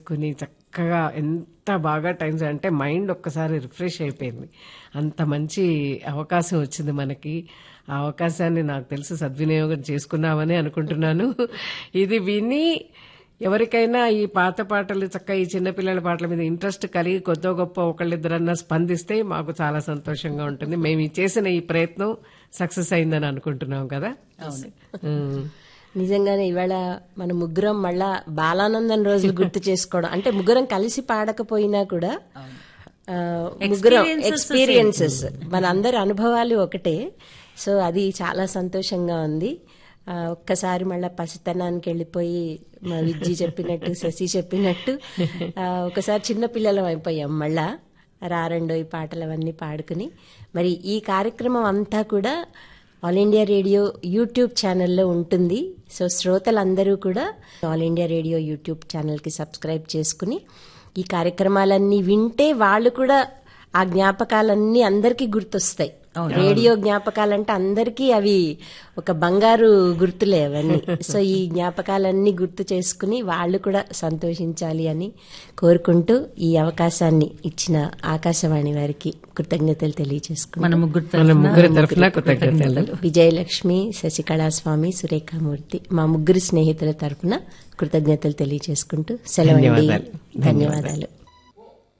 చేసుకుని చక్కగా ఎంత బాగా టైం అంటే మైండ్ ఒక్కసారి రిఫ్రెష్ అయిపోయింది అంత మంచి అవకాశం వచ్చింది మనకి ఆ అవకాశాన్ని నాకు తెలిసి సద్వినియోగం చేసుకున్నామని అనుకుంటున్నాను ఇది విని ఎవరికైనా ఈ పాత పాటలు చక్క ఈ చిన్నపిల్లల పాటల మీద ఇంట్రెస్ట్ కలిగి కొద్ది గొప్ప ఒకళ్ళిద్దరన్నా స్పందిస్తే మాకు చాలా సంతోషంగా ఉంటుంది మేము ఈ చేసిన ఈ ప్రయత్నం సక్సెస్ అయిందని అనుకుంటున్నాం కదా ఉమ్. నిజంగానే ఇవాళ మన ముగ్గురం మళ్ళా బాలానందం రోజులు గుర్తు చేసుకోవడం అంటే ముగ్గురం కలిసి పాడకపోయినా కూడా ఆ, ముగ్గురం ఎక్స్పీరియన్సెస్ మన అందరి అనుభవాలు ఒకటే సో అది చాలా సంతోషంగా ఉంది ఆ, ఒక్కసారి మళ్ళా పసితనానికి వెళ్ళిపోయి మా విజ్జి చెప్పినట్టు శశి చెప్పినట్టు ఆ, ఒకసారి చిన్న పిల్లలం అయిపోయాం మళ్ళా రారండో ఈ పాటలు అవన్నీ పాడుకుని మరి ఈ కార్యక్రమం అంతా కూడా ఆల్ ఇండియా రేడియో యూట్యూబ్ ఛానల్లో ఉంటుంది సో శ్రోతలందరూ కూడా ఆల్ ఇండియా రేడియో యూట్యూబ్ ఛానల్కి సబ్స్క్రైబ్ చేసుకుని ఈ కార్యక్రమాలన్నీ వింటే వాళ్ళు కూడా ఆ జ్ఞాపకాలన్నీ అందరికీ గుర్తొస్తాయి రేడియో జ్ఞాపకాలంటే అందరికీ అవి ఒక బంగారు గుర్తులే అవన్నీ సో ఈ జ్ఞాపకాలన్నీ గుర్తు చేసుకుని వాళ్ళు కూడా సంతోషించాలి అని కోరుకుంటూ ఈ అవకాశాన్ని ఇచ్చిన ఆకాశవాణి వారికి కృతజ్ఞతలు తెలియజేసుకున్నాను మన ముగ్గురు మన ముగ్గురి తరఫున కృతజ్ఞతలు విజయలక్ష్మి శశికళాస్వామి సురేఖామూర్తి మా ముగ్గురు స్నేహితుల తరపున కృతజ్ఞతలు తెలియజేసుకుంటూ సెలవండి ధన్యవాదాలు. ధన్యవాదాలు